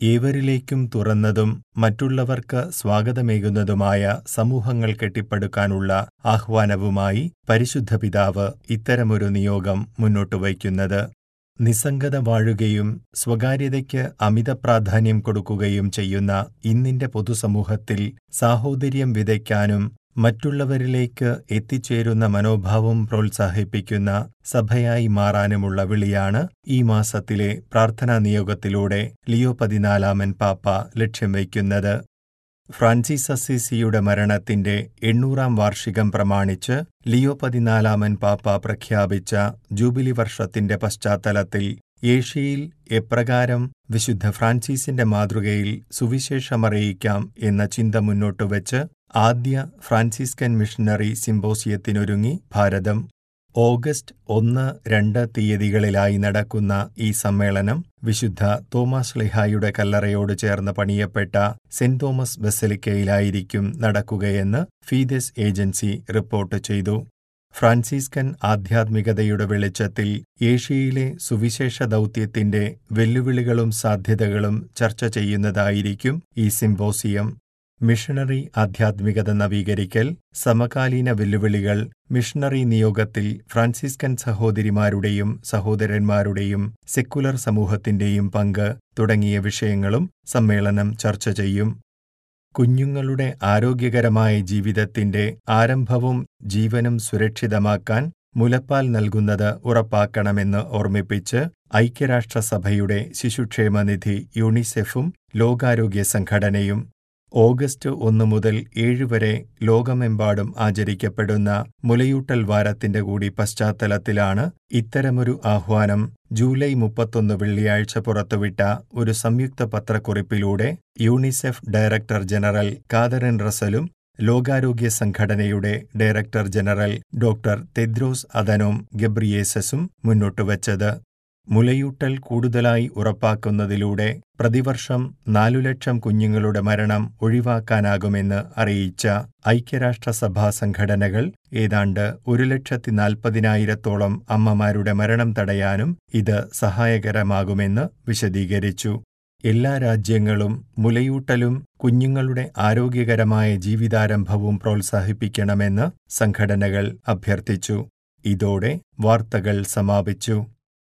ഏവരിലേക്കും തുറന്നതും മറ്റുള്ളവർക്ക് സ്വാഗതമേകുന്നതുമായ സമൂഹങ്ങൾ കെട്ടിപ്പടുക്കാനുള്ള ആഹ്വാനവുമായി പരിശുദ്ധ പിതാവ് ഇത്തരമൊരു നിയോഗം മുന്നോട്ടു വയ്ക്കുന്നത് നിസ്സംഗത വാഴുകയും സ്വകാര്യതയ്ക്ക് അമിത പ്രാധാന്യം കൊടുക്കുകയും ചെയ്യുന്ന ഇന്നിന്റെ പൊതുസമൂഹത്തിൽ സാഹോദര്യം വിതയ്ക്കാനും മറ്റുള്ളവരിലേക്ക് എത്തിച്ചേരുന്ന മനോഭാവം പ്രോത്സാഹിപ്പിക്കുന്ന സഭയായി മാറാനുമുള്ള വിളിയാണ് ഈ മാസത്തിലെ പ്രാർത്ഥനാ നിയോഗത്തിലൂടെ ലിയോ പതിനാലാമൻ പാപ്പ ലക്ഷ്യം വയ്ക്കുന്നത് ഫ്രാൻസിസ് അസീസിയുടെ മരണത്തിന്റെ എണ്ണൂറാം വാർഷികം പ്രമാണിച്ച് ലിയോ പതിനാലാമൻ പാപ്പ പ്രഖ്യാപിച്ച ജൂബിലി വർഷത്തിന്റെ പശ്ചാത്തലത്തിൽ ഏഷ്യയിൽ എപ്രകാരം വിശുദ്ധ ഫ്രാൻസിസിന്റെ മാതൃകയിൽ സുവിശേഷമറിയിക്കാം എന്ന ചിന്ത മുന്നോട്ടുവച്ച് ആദ്യ ഫ്രാൻസിസ്കൻ മിഷണറി സിംബോസിയത്തിനൊരുങ്ങി ഭാരതം ഓഗസ്റ്റ് ഒന്ന് രണ്ട് തീയതികളിലായി നടക്കുന്ന ഈ സമ്മേളനം വിശുദ്ധ തോമസ് ലിഹായുടെ കല്ലറയോട് ചേർന്ന് പണിയപ്പെട്ട സെന്റ് തോമസ് ബസലിക്കയിലായിരിക്കും നടക്കുകയെന്ന് ഫീദസ് ഏജൻസി റിപ്പോർട്ട് ചെയ്തു ഫ്രാൻസിസ്കൻ ആധ്യാത്മികതയുടെ വെളിച്ചത്തിൽ ഏഷ്യയിലെ സുവിശേഷ ദൗത്യത്തിന്റെ വെല്ലുവിളികളും സാധ്യതകളും ചർച്ച ചെയ്യുന്നതായിരിക്കും ഈ സിംബോസിയം മിഷണറി ആധ്യാത്മികത നവീകരിക്കൽ സമകാലീന വെല്ലുവിളികൾ മിഷണറി നിയോഗത്തിൽ ഫ്രാൻസിസ്കൻ സഹോദരിമാരുടെയും സഹോദരന്മാരുടെയും സെക്കുലർ സമൂഹത്തിന്റെയും പങ്ക് തുടങ്ങിയ വിഷയങ്ങളും സമ്മേളനം ചർച്ച ചെയ്യും കുഞ്ഞുങ്ങളുടെ ആരോഗ്യകരമായ ജീവിതത്തിന്റെ ആരംഭവും ജീവനും സുരക്ഷിതമാക്കാൻ മുലപ്പാൽ നൽകുന്നത് ഉറപ്പാക്കണമെന്ന് ഓർമ്മിപ്പിച്ച് ഐക്യരാഷ്ട്രസഭയുടെ ശിശുക്ഷേമനിധി യൂണിസെഫും ലോകാരോഗ്യ സംഘടനയും ഓഗസ്റ്റ് ഒന്ന് മുതൽ ഏഴ് വരെ ലോകമെമ്പാടും ആചരിക്കപ്പെടുന്ന മുലയൂട്ടൽ വാരത്തിന്റെ കൂടി പശ്ചാത്തലത്തിലാണ് ഇത്തരമൊരു ആഹ്വാനം ജൂലൈ മുപ്പത്തൊന്ന് വെള്ളിയാഴ്ച പുറത്തുവിട്ട ഒരു സംയുക്ത പത്രക്കുറിപ്പിലൂടെ യൂണിസെഫ് ഡയറക്ടർ ജനറൽ കാതറിൻ റസലും ലോകാരോഗ്യ സംഘടനയുടെ director general doctor Tedros Adhanom ഗബ്രിയേസസും മുന്നോട്ടുവച്ചത് മുലയൂട്ടൽ കൂടുതലായി ഉറപ്പാക്കുന്നതിലൂടെ പ്രതിവർഷം നാലു ലക്ഷം കുഞ്ഞുങ്ങളുടെ മരണം ഒഴിവാക്കാനാകുമെന്ന് അറിയിച്ച ഐക്യരാഷ്ട്രസഭാ സംഘടനകൾ ഏതാണ്ട് ഒരു ലക്ഷത്തി നാൽപ്പതിനായിരത്തോളം അമ്മമാരുടെ മരണം തടയാനും ഇത് സഹായകരമാകുമെന്ന് വിശദീകരിച്ചു എല്ലാ രാജ്യങ്ങളും മുലയൂട്ടലും കുഞ്ഞുങ്ങളുടെ ആരോഗ്യകരമായ ജീവിതാരംഭവും പ്രോത്സാഹിപ്പിക്കണമെന്ന് സംഘടനകൾ അഭ്യർത്ഥിച്ചു ഇതോടെ വാർത്തകൾ സമാപിച്ചു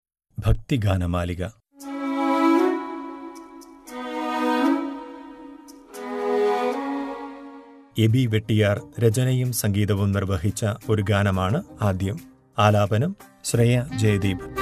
ഭക്തിഗാനമാലിക എബി വെട്ടിയാർ രചനയും സംഗീതവും നിർവഹിച്ച ഒരു ഗാനമാണ് ആദ്യം ആലാപനം ശ്രേയ ജയദീപ്